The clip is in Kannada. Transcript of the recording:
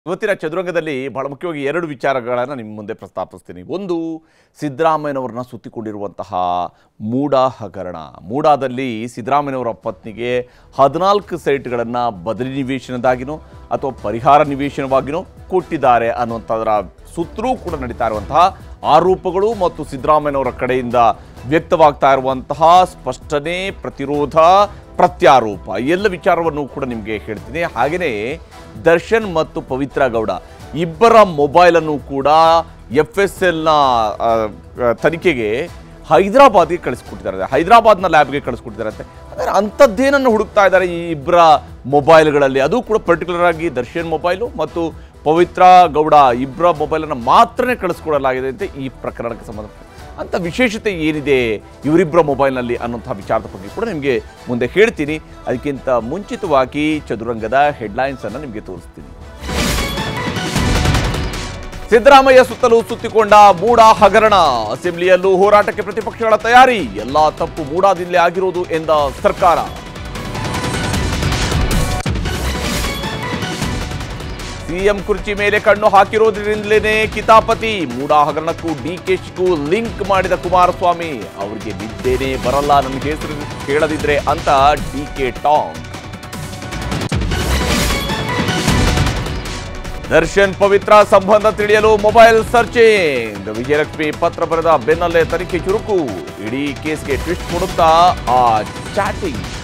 ಇವತ್ತಿನ ಚದುರಂಗದಲ್ಲಿ ಬಹಳ ಮುಖ್ಯವಾಗಿ ಎರಡು ವಿಚಾರಗಳನ್ನು ನಿಮ್ಮ ಮುಂದೆ ಪ್ರಸ್ತಾಪಿಸ್ತೀನಿ ಒಂದು ಸಿದ್ದರಾಮಯ್ಯನವರನ್ನ ಸುತ್ತಿಕೊಂಡಿರುವಂತಹ ಮೂಡ ಹಗರಣ ಮೂಡಾದಲ್ಲಿ ಸಿದ್ದರಾಮಯ್ಯನವರ ಪತ್ನಿಗೆ ಹದಿನಾಲ್ಕು ಸೈಟ್ಗಳನ್ನು ಬದಲಿ ನಿವೇಶನದಾಗಿನೋ ಅಥವಾ ಪರಿಹಾರ ನಿವೇಶನವಾಗಿನೋ ಕೊಟ್ಟಿದ್ದಾರೆ ಅನ್ನುವಂಥದ್ರ ಸುತ್ತಲೂ ಕೂಡ ನಡೀತಾ ಇರುವಂತಹ ಆರೋಪಗಳು ಮತ್ತು ಸಿದ್ದರಾಮಯ್ಯನವರ ಕಡೆಯಿಂದ ವ್ಯಕ್ತವಾಗ್ತಾ ಇರುವಂತಹ ಸ್ಪಷ್ಟನೆ ಪ್ರತಿರೋಧ ಪ್ರತ್ಯಾರೋಪ ಎಲ್ಲ ವಿಚಾರವನ್ನು ಕೂಡ ನಿಮಗೆ ಹೇಳ್ತೀನಿ ಹಾಗೆಯೇ ದರ್ಶನ್ ಮತ್ತು ಪವಿತ್ರ ಗೌಡ ಇಬ್ಬರ ಮೊಬೈಲನ್ನು ಕೂಡ ಎಫ್ ಎಸ್ ಎಲ್ನ ತನಿಖೆಗೆ ಹೈದರಾಬಾದ್ಗೆ ಕಳಿಸ್ಕೊಟ್ಟಿದ್ದಾರೆ ಹೈದರಾಬಾದ್ನ ಲ್ಯಾಬ್ಗೆ ಕಳಿಸ್ಕೊಟ್ಟಿದ್ದಾರೆ ಅಂದರೆ ಅಂಥದ್ದೇನನ್ನು ಹುಡುಕ್ತಾ ಇದ್ದಾರೆ ಈ ಇಬ್ಬರ ಮೊಬೈಲ್ಗಳಲ್ಲಿ ಅದು ಕೂಡ ಪರ್ಟಿಕ್ಯುಲರ್ ಆಗಿ ದರ್ಶನ್ ಮೊಬೈಲು ಮತ್ತು ಪವಿತ್ರ ಗೌಡ ಇಬ್ಬರ ಮೊಬೈಲನ್ನು ಮಾತ್ರನೇ ಕಳಿಸ್ಕೊಡಲಾಗಿದೆ ಅಂತ ಈ ಪ್ರಕರಣಕ್ಕೆ ಸಂಬಂಧಪಟ್ಟ ಅಂತ ವಿಶೇಷತೆ ಏನಿದೆ ಇವರಿಬ್ಬರ ಮೊಬೈಲ್ನಲ್ಲಿ ಅನ್ನೋಂಥ ವಿಚಾರದ ಬಗ್ಗೆ ಕೂಡ ನಿಮಗೆ ಮುಂದೆ ಹೇಳ್ತೀನಿ ಅದಕ್ಕಿಂತ ಮುಂಚಿತವಾಗಿ ಚದುರಂಗದ ಹೆಡ್ಲೈನ್ಸ್ ಅನ್ನು ನಿಮಗೆ ತೋರಿಸ್ತೀನಿ ಸಿದ್ದರಾಮಯ್ಯ ಸುತ್ತಲೂ ಸುತ್ತಿಕೊಂಡ ಮೂಡ ಹಗರಣ ಅಸೆಂಬ್ಲಿಯಲ್ಲೂ ಹೋರಾಟಕ್ಕೆ ಪ್ರತಿಪಕ್ಷಗಳ ತಯಾರಿ ಎಲ್ಲಾ ತಪ್ಪು ಮೂಡಾದಿಂದಲೇ ಆಗಿರೋದು ಎಂದ ಸರ್ಕಾರ ಸಿಎಂ ಕುರ್ಚಿ ಮೇಲೆ ಕಣ್ಣು ಹಾಕಿರೋದ್ರಿಂದಲೇ ಕಿತಾಪತಿ ಮೂಡಾ ಹಗರಣಕ್ಕೂ ಡಿಕೆಶಿಗೂ ಲಿಂಕ್ ಮಾಡಿದ ಕುಮಾರಸ್ವಾಮಿ ಅವರಿಗೆ ನಿದ್ದೇನೆ ಬರಲ್ಲ ನನ್ನ ಹೆಸರು ಕೇಳದಿದ್ರೆ ಅಂತ ಡಿಕೆ ಟಾಂಗ್ ದರ್ಶನ್ ಪವಿತ್ರ ಸಂಬಂಧ ತಿಳಿಯಲು ಮೊಬೈಲ್ ಸರ್ಚಿಂಗ್ ವಿಜಯಲಕ್ಷ್ಮಿ ಪತ್ರ ಬರೆದ ಬೆನ್ನಲ್ಲೇ ತನಿಖೆ ಚುರುಕು ಇಡೀ ಕೇಸ್ಗೆ ಟ್ವಿಸ್ಟ್ ಕೊಡುತ್ತಾ ಆ ಚಾಟಿಂಗ್